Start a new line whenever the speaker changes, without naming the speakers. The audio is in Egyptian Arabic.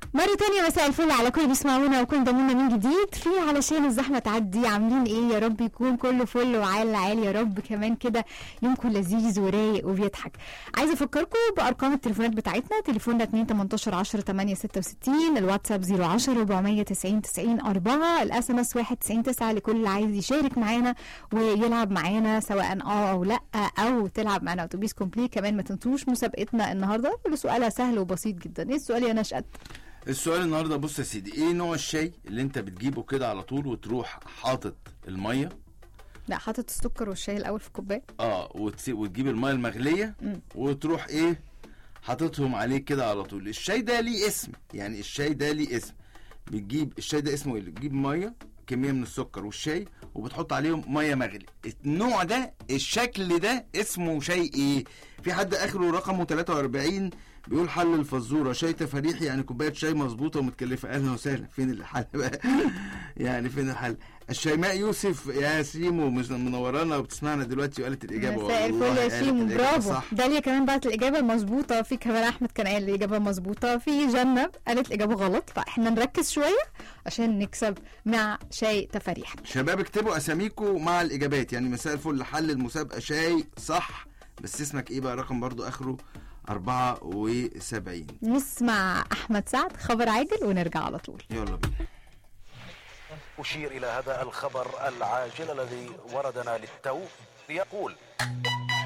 مرة تانية مساء الفل على كل بيسمعونا وكل ضمونا من جديد في علشان الزحمة تعدي عاملين ايه يا رب يكون كله فل وعال عال يا رب كمان كده يومكم لذيذ ورايق وبيضحك عايزة افكركم بارقام التليفونات بتاعتنا تليفوننا 2 18 10 8 66 الواتساب 010 490 90 4 الاس ام اس 1 90 9 لكل اللي عايز يشارك معانا ويلعب معانا سواء اه او لا او تلعب معانا اتوبيس كومبلي كمان ما تنسوش مسابقتنا النهارده اللي سؤالها سهل وبسيط جدا ايه السؤال يا نشأت
السؤال النهارده بص يا سيدي ايه نوع الشاي اللي انت بتجيبه كده على طول وتروح حاطط الميه
لا حاطط السكر والشاي الاول في الكوبايه
اه وتسي... وتجيب الميه المغليه
مم.
وتروح ايه حاططهم عليه كده على طول الشاي ده ليه اسم يعني الشاي ده ليه اسم بتجيب الشاي ده اسمه ايه بتجيب ميه كميه من السكر والشاي وبتحط عليهم ميه مغلي النوع ده الشكل ده اسمه شاي ايه في حد اخره رقمه 43 بيقول حل الفزوره شاي تفاريحي يعني كوبايه شاي مظبوطه ومتكلفه اهلا وسهلا فين الحل بقى يعني فين الحل الشيماء يوسف يا سيمو مش منورانا وبتسمعنا دلوقتي وقالت الاجابه
مساء
والله
الفل يا
قالت
شيمو
الإجابة
برافو
صح
داليا كمان بعت الاجابه المظبوطه في كمان احمد كان قال الاجابه المظبوطه في جنة قالت الاجابه غلط فاحنا نركز شويه عشان نكسب مع شاي تفاريح
شباب اكتبوا اساميكم مع الاجابات يعني مساء الفل حل المسابقه شاي صح بس اسمك ايه بقى رقم برضو اخره 74
نسمع احمد سعد خبر عاجل ونرجع على طول
يلا بينا
أشير إلى هذا الخبر العاجل الذي وردنا للتو يقول